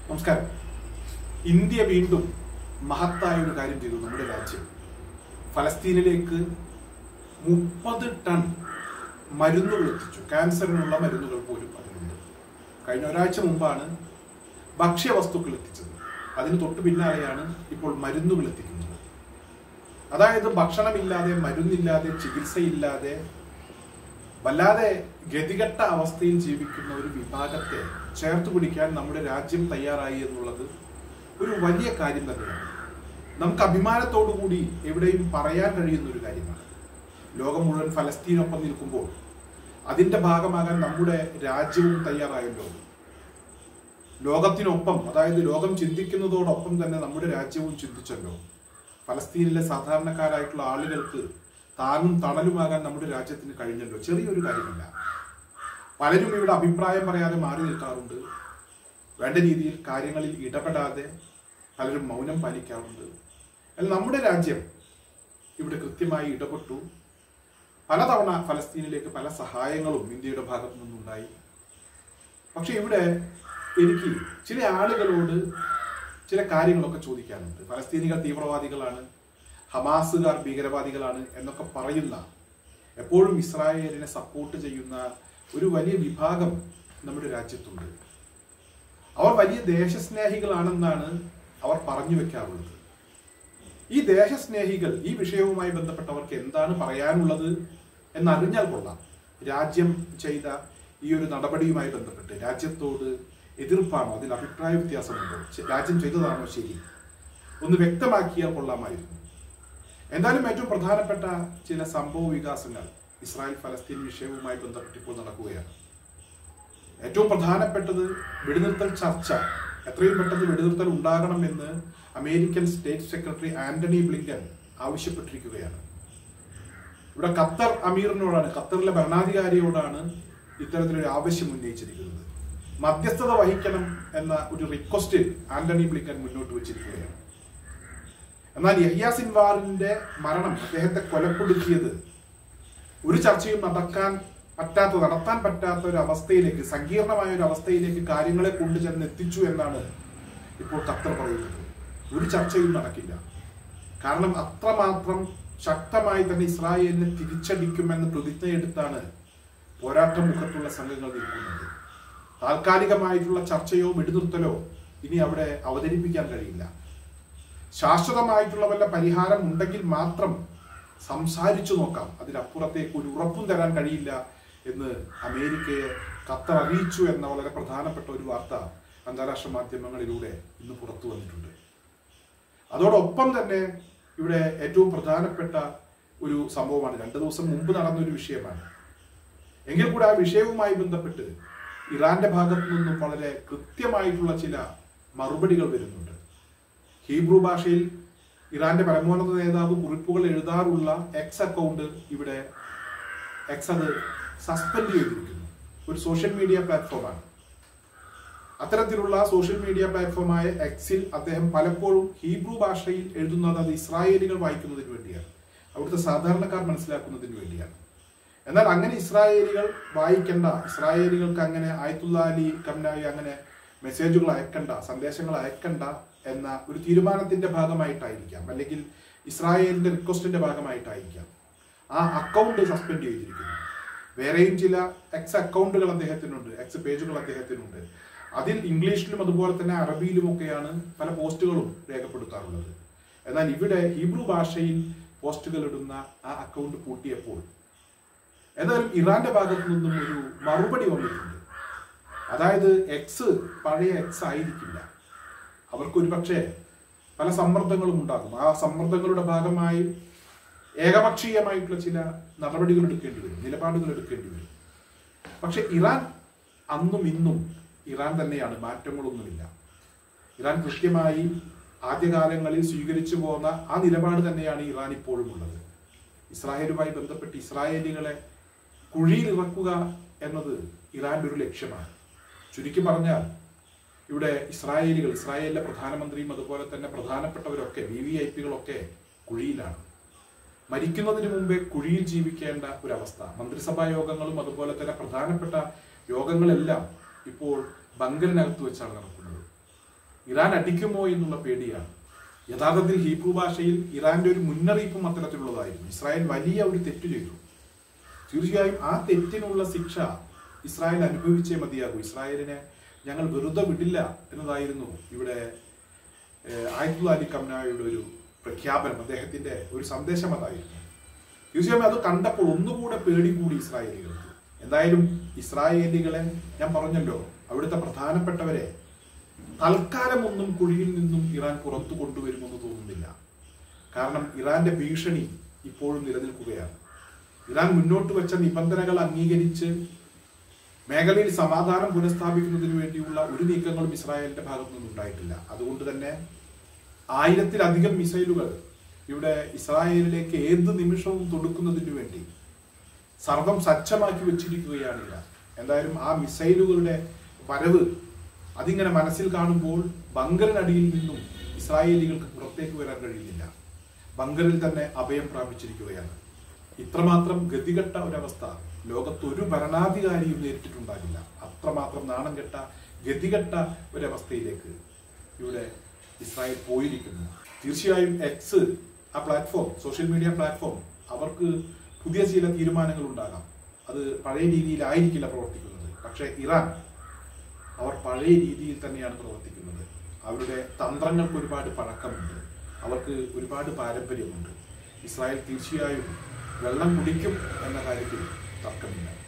നമസ്കാരം ഇന്ത്യ വീണ്ടും മഹത്തായ ഒരു കാര്യം ചെയ്തു നമ്മുടെ രാജ്യം ഫലസ്തീനിലേക്ക് മുപ്പത് ടൺ മരുന്നുകൾ എത്തിച്ചു ക്യാൻസറിനുള്ള മരുന്നുകൾ പോലും അതിലുണ്ട് കഴിഞ്ഞ ഒരാഴ്ച മുമ്പാണ് ഭക്ഷ്യവസ്തുക്കൾ എത്തിച്ചത് അതിന് തൊട്ട് പിന്നാലെയാണ് ഇപ്പോൾ മരുന്നുകൾ എത്തിക്കുന്നത് അതായത് ഭക്ഷണമില്ലാതെ മരുന്നില്ലാതെ ചികിത്സയില്ലാതെ വല്ലാതെ ഗതികെട്ട അവസ്ഥയിൽ ജീവിക്കുന്ന ഒരു വിഭാഗത്തെ ചേർത്ത് പിടിക്കാൻ നമ്മുടെ രാജ്യം തയ്യാറായി എന്നുള്ളത് ഒരു വലിയ കാര്യം തന്നെയാണ് നമുക്ക് അഭിമാനത്തോടു കൂടി എവിടെയും പറയാൻ കഴിയുന്ന ഒരു കാര്യമാണ് ലോകം മുഴുവൻ ഫലസ്തീനൊപ്പം നിൽക്കുമ്പോൾ അതിന്റെ ഭാഗമാകാൻ നമ്മുടെ രാജ്യവും തയ്യാറായല്ലോ ലോകത്തിനൊപ്പം അതായത് ലോകം ചിന്തിക്കുന്നതോടൊപ്പം തന്നെ നമ്മുടെ രാജ്യവും ചിന്തിച്ചല്ലോ ഫലസ്തീനിലെ സാധാരണക്കാരായിട്ടുള്ള ആളുകൾക്ക് താങ്ങും തണലുമാകാൻ നമ്മുടെ രാജ്യത്തിന് കഴിഞ്ഞല്ലോ ചെറിയൊരു കാര്യമല്ല പലരും ഇവിടെ അഭിപ്രായം പറയാതെ മാറി നിൽക്കാറുണ്ട് വേണ്ട രീതിയിൽ കാര്യങ്ങളിൽ ഇടപെടാതെ പലരും മൗനം പാലിക്കാറുണ്ട് എന്നാൽ നമ്മുടെ രാജ്യം ഇവിടെ കൃത്യമായി ഇടപെട്ടു പലതവണ ഫലസ്തീനിലേക്ക് പല സഹായങ്ങളും ഇന്ത്യയുടെ ഭാഗത്തു നിന്നുണ്ടായി പക്ഷെ ഇവിടെ എനിക്ക് ചില ആളുകളോട് ചില കാര്യങ്ങളൊക്കെ ചോദിക്കാനുണ്ട് ഫലസ്തീനികൾ തീവ്രവാദികളാണ് ഹമാസുകാർ ഭീകരവാദികളാണ് എന്നൊക്കെ പറയുന്ന എപ്പോഴും ഇസ്രായേലിനെ സപ്പോർട്ട് ചെയ്യുന്ന ഒരു വലിയ വിഭാഗം നമ്മുടെ രാജ്യത്തുണ്ട് അവർ വലിയ ദേശസ്നേഹികളാണെന്നാണ് അവർ പറഞ്ഞു വെക്കാറുള്ളത് ഈ ദേശസ്നേഹികൾ ഈ വിഷയവുമായി ബന്ധപ്പെട്ടവർക്ക് എന്താണ് പറയാനുള്ളത് എന്നറിഞ്ഞാൽ കൊള്ളാം രാജ്യം ചെയ്ത ഈ ഒരു നടപടിയുമായി ബന്ധപ്പെട്ട് രാജ്യത്തോട് എതിർപ്പാണോ അതിൽ അഭിപ്രായ വ്യത്യാസമുണ്ടോ ശ- രാജ്യം ചെയ്തതാണോ ശരി ഒന്ന് വ്യക്തമാക്കിയാൽ കൊള്ളാമായിരുന്നു എന്തായാലും ഏറ്റവും പ്രധാനപ്പെട്ട ചില സംഭവ വികാസങ്ങൾ ഇസ്രായേൽ ഫലസ്തീൻ വിഷയവുമായി ബന്ധപ്പെട്ട് ഇപ്പോൾ നടക്കുകയാണ് ഏറ്റവും പ്രധാനപ്പെട്ടത് വെടിനിർത്തൽ ചർച്ച എത്രയും പെട്ടെന്ന് വെടിനിർത്തൽ ഉണ്ടാകണമെന്ന് American state secretary Antony Blinken ആവശ്യപ്പെട്ടിരിക്കുകയാണ് ഇവിടെ ഖത്തർ അമീറിനോടാണ് ഖത്തറിലെ ഭരണാധികാരിയോടാണ് ഇത്തരത്തിലൊരു ആവശ്യം ഉന്നയിച്ചിരിക്കുന്നത് മധ്യസ്ഥത വഹിക്കണം എന്ന ഒരു റിക്വസ്റ്റ് ആന്റണി ബ്ലിങ്കൻ മുന്നോട്ട് വെച്ചിരിക്കുകയാണ് എന്നാൽ യഹ്യ സിൻവാറിന്റെ മരണം അദ്ദേഹത്തെ കൊലപ്പെടുത്തിയത് ഒരു ചർച്ചയും നടക്കാൻ പറ്റാത്ത നടത്താൻ പറ്റാത്ത ഒരു അവസ്ഥയിലേക്ക് സങ്കീർണമായ ഒരു അവസ്ഥയിലേക്ക് കാര്യങ്ങളെ കൊണ്ടുചെന്ന് എത്തിച്ചു എന്നാണ് ഇപ്പോൾ ഖത്തർ പറയുന്നത് ഒരു ചർച്ചയും നടക്കില്ല കാരണം അത്രമാത്രം ശക്തമായി തന്നെ ഇസ്രായേലിനെ തിരിച്ചടിക്കുമെന്ന് പ്രതിജ്ഞയെടുത്താണ് പോരാട്ട മുഖത്തുള്ള സംഘങ്ങൾ നിൽക്കുന്നത് താൽക്കാലികമായിട്ടുള്ള ചർച്ചയോ വെടിനിർത്തലോ ഇനി അവിടെ അവതരിപ്പിക്കാൻ കഴിയില്ല ശാശ്വതമായിട്ടുള്ള വല്ല പരിഹാരം ഉണ്ടെങ്കിൽ മാത്രം സംസാരിച്ചു നോക്കാം അതിനപ്പുറത്തേക്ക് ഒരു ഉറപ്പും തരാൻ കഴിയില്ല എന്ന് അമേരിക്കയെ ഖത്തർ അറിയിച്ചു എന്ന വളരെ പ്രധാനപ്പെട്ട ഒരു വാർത്ത അന്താരാഷ്ട്ര മാധ്യമങ്ങളിലൂടെ ഇന്ന് പുറത്തു വന്നിട്ടുണ്ട് അതോടൊപ്പം തന്നെ ഇവിടെ ഏറ്റവും പ്രധാനപ്പെട്ട ഒരു സംഭവമാണ് രണ്ടു ദിവസം മുമ്പ് നടന്ന ഒരു വിഷയമാണ് എങ്കിൽ കൂടെ ആ വിഷയവുമായി ബന്ധപ്പെട്ട് ഇറാന്റെ ഭാഗത്തു നിന്നും വളരെ കൃത്യമായിട്ടുള്ള ചില മറുപടികൾ വരുന്നുണ്ട് ഹീബ്രു ഭാഷയിൽ ഇറാന്റെ പരമോന്നത നേതാവ് കുറിപ്പുകൾ എഴുതാറുള്ള എക്സ് അക്കൗണ്ട് ഇവിടെ എക്സ് അത് സസ്പെൻഡ് ചെയ്തിരിക്കുന്നു ഒരു സോഷ്യൽ മീഡിയ പ്ലാറ്റ്ഫോമാണ് അത്തരത്തിലുള്ള സോഷ്യൽ മീഡിയ പ്ലാറ്റ്ഫോമായ എക്സിൽ അദ്ദേഹം പലപ്പോഴും ഹീബ്രു ഭാഷയിൽ എഴുതുന്നത് അത് ഇസ്രായേലികൾ വായിക്കുന്നതിന് വേണ്ടിയാണ് അവിടുത്തെ സാധാരണക്കാർ മനസ്സിലാക്കുന്നതിന് വേണ്ടിയാണ് എന്നാൽ അങ്ങനെ ഇസ്രായേലികൾ വായിക്കേണ്ട ഇസ്രായേലികൾക്ക് അങ്ങനെ ആയത്തുള്ള അലി കംനായി അങ്ങനെ മെസ്സേജുകൾ അയക്കണ്ട സന്ദേശങ്ങൾ അയക്കണ്ട എന്ന ഒരു തീരുമാനത്തിന്റെ ഭാഗമായിട്ടായിരിക്കാം അല്ലെങ്കിൽ ഇസ്രായേലിന്റെ റിക്വസ്റ്റിന്റെ ഭാഗമായിട്ടായിരിക്കാം ആ അക്കൗണ്ട് സസ്പെൻഡ് ചെയ്തിരിക്കുന്നു വേറെയും ചില എക്സ് അക്കൗണ്ടുകൾ അദ്ദേഹത്തിനുണ്ട് എക്സ് പേജുകൾ അദ്ദേഹത്തിനുണ്ട് അതിൽ ഇംഗ്ലീഷിലും അതുപോലെ തന്നെ അറബിയിലുമൊക്കെയാണ് പല പോസ്റ്റുകളും രേഖപ്പെടുത്താറുള്ളത് എന്നാൽ ഇവിടെ ഹീബ്രു ഭാഷയിൽ പോസ്റ്റുകൾ ഇടുന്ന ആ അക്കൗണ്ട് പൂട്ടിയപ്പോൾ ഏതായാലും ഇറാന്റെ ഭാഗത്തു നിന്നും ഒരു മറുപടി വന്നിട്ടുണ്ട് അതായത് എക്സ് പഴയ എക്സ് ആയിരിക്കില്ല അവർക്ക് ഒരു പക്ഷേ പല സമ്മർദ്ദങ്ങളും ഉണ്ടാകും ആ സമ്മർദ്ദങ്ങളുടെ ഭാഗമായി ഏകപക്ഷീയമായിട്ടുള്ള ചില നടപടികൾ എടുക്കേണ്ടി വരും നിലപാടുകൾ എടുക്കേണ്ടി വരും പക്ഷെ ഇറാൻ അന്നും ഇന്നും ഇറാൻ തന്നെയാണ് മാറ്റങ്ങളൊന്നുമില്ല ഇറാൻ കൃത്യമായി ആദ്യകാലങ്ങളിൽ സ്വീകരിച്ചു പോന്ന ആ നിലപാട് തന്നെയാണ് ഇറാൻ ഇപ്പോഴും ഉള്ളത് ഇസ്രായേലുമായി ബന്ധപ്പെട്ട് ഇസ്രായേലികളെ കുഴിയിൽ ഇറക്കുക എന്നത് ഇറാന്റെ ഒരു ലക്ഷ്യമാണ് ചുരുക്കി പറഞ്ഞാൽ ഇവിടെ ഇസ്രായേലികൾ ഇസ്രായേലിലെ പ്രധാനമന്ത്രിയും അതുപോലെ തന്നെ പ്രധാനപ്പെട്ടവരൊക്കെ വി വി ഐ പികളൊക്കെ കുഴിയിലാണ് മരിക്കുന്നതിന് മുമ്പേ കുഴിയിൽ ജീവിക്കേണ്ട ഒരവസ്ഥ മന്ത്രിസഭാ യോഗങ്ങളും അതുപോലെ തന്നെ പ്രധാനപ്പെട്ട യോഗങ്ങളെല്ലാം ഇപ്പോൾ ബങ്കറിനകത്ത് വെച്ചാണ് നടക്കുന്നത് ഇറാൻ അടിക്കുമോ എന്നുള്ള പേടിയാണ് യഥാർത്ഥത്തിൽ ഹീബ്രു ഭാഷയിൽ ഇറാന്റെ ഒരു മുന്നറിയിപ്പും അത്തരത്തിലുള്ളതായിരുന്നു ഇസ്രായേൽ വലിയ ഒരു തെറ്റ് ചെയ്തു തീർച്ചയായും ആ തെറ്റിനുള്ള ശിക്ഷ ഇസ്രായേൽ അനുഭവിച്ചേ മതിയാകൂ ഇസ്രായേലിനെ ഞങ്ങൾ വെറുതെ വിടില്ല എന്നതായിരുന്നു ഇവിടെ ഏഹ്, ആയത്തുള്ള അലി കംനായുടെ ഒരു പ്രഖ്യാപനം അദ്ദേഹത്തിന്റെ ഒരു സന്ദേശം അതായിരുന്നു തീർച്ചയായും അത് കണ്ടപ്പോൾ ഒന്നുകൂടെ പേടി കൂടി ഇസ്രായേലികൾക്ക് എന്തായാലും ഇസ്രായേലികളെ ഞാൻ പറഞ്ഞല്ലോ അവിടുത്തെ പ്രധാനപ്പെട്ടവരെ തൽക്കാലം ഒന്നും കുഴിയിൽ നിന്നും ഇറാൻ പുറത്തു കൊണ്ടുവരുമെന്ന് തോന്നുന്നില്ല കാരണം ഇറാന്റെ ഭീഷണി ഇപ്പോഴും നിലനിൽക്കുകയാണ് ഇറാൻ മുന്നോട്ട് വെച്ച നിബന്ധനകൾ അംഗീകരിച്ച് മേഖലയിൽ സമാധാനം പുനഃസ്ഥാപിക്കുന്നതിന് വേണ്ടിയുള്ള ഒരു നീക്കങ്ങളും ഇസ്രായേലിന്റെ ഭാഗത്തു നിന്നുണ്ടായിട്ടില്ല അതുകൊണ്ട് തന്നെ ആയിരത്തിലധികം മിസൈലുകൾ ഇവിടെ ഇസ്രായേലിലേക്ക് ഏത് നിമിഷവും തൊടുക്കുന്നതിന് വേണ്ടി സർവം സജ്ജമാക്കി വെച്ചിരിക്കുകയാണ് ഇറാൻ എന്തായാലും ആ മിസൈലുകളുടെ വരവ് അതിങ്ങനെ മനസ്സിൽ കാണുമ്പോൾ ബങ്കറിനടിയിൽ നിന്നും ഇസ്രായേലികൾക്ക് പുറത്തേക്ക് വരാൻ കഴിയുന്നില്ല ബങ്കറിൽ തന്നെ അഭയം പ്രാപിച്ചിരിക്കുകയാണ് ഇത്രമാത്രം ഗതികെട്ട ഒരവസ്ഥ ലോകത്ത് ഒരു ഭരണാധികാരിയും നേരിട്ടിട്ടുണ്ടാകില്ല അത്രമാത്രം നാണം കെട്ട ഗതികെട്ട ഒരവസ്ഥയിലേക്ക് ഇവിടെ ഇസ്രായേൽ പോയിരിക്കുന്നു തീർച്ചയായും എക്സ് ആ പ്ലാറ്റ്ഫോം സോഷ്യൽ മീഡിയ പ്ലാറ്റ്ഫോം അവർക്ക് പുതിയ ചില തീരുമാനങ്ങൾ ഉണ്ടാകാം അത് പഴയ രീതിയിലായിരിക്കില്ല പ്രവർത്തിക്കുന്നത് പക്ഷേ ഇറാൻ അവർ പഴയ രീതിയിൽ തന്നെയാണ് പ്രവർത്തിക്കുന്നത് അവരുടെ തന്ത്രങ്ങൾക്ക് ഒരുപാട് പഴക്കമുണ്ട് അവർക്ക് ഒരുപാട് പാരമ്പര്യമുണ്ട് ഇസ്രായേൽ തീർച്ചയായും വെള്ളം കുടിക്കും എന്ന കാര്യത്തിൽ തർക്കമില്ല